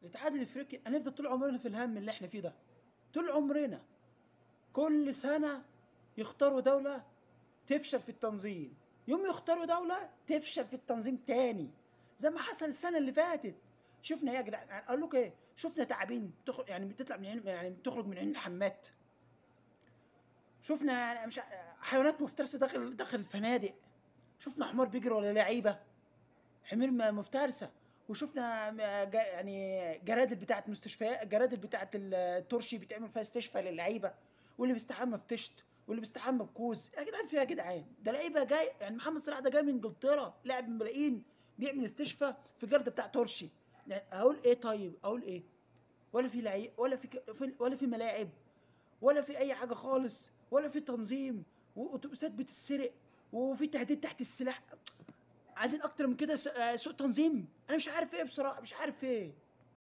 الاتحاد الافريقي هنفضل طول عمرنا في الهم اللي احنا فيه ده طول عمرنا كل سنه يختاروا دوله تفشل في التنظيم يوم يختاروا دوله تفشل في التنظيم تاني زي ما حصل السنه اللي فاتت شفنا ايه يا جدعان يعني اقول لك ايه شفنا تعابين تخرج يعني بتطلع من عين يعني بتخرج من عين الحمات شفنا يعني مش ع- حيوانات مفترسه داخل داخل الفنادق شفنا حمار بيجري ولا لعيبه حمير م- مفترسه وشفنا م- جا- يعني جرادل بتاعت مستشفيات جرادل بتاعت الترشي بيتعمل فيها استشفاء للعيبه واللي بيستحمى في تشت واللي بيستحمى بكوز يا جدعان فيها يا جدعان ده لعيبه جاي يعني محمد صلاح ده جاي من انجلترا لاعب من ملايين بيعمل استشفاء في جرده بتاع ترشي يعني اقول ايه طيب اقول ايه ولا في لعيب ولا في ك- في- ولا في ملاعب ولا في اي حاجه خالص ولا في تنظيم واتوبيسات بتتسرق وفي تهديد تحت السلاح عايزين اكتر من كده س- آه، سوء تنظيم انا مش عارف ايه بصراحه مش عارف ايه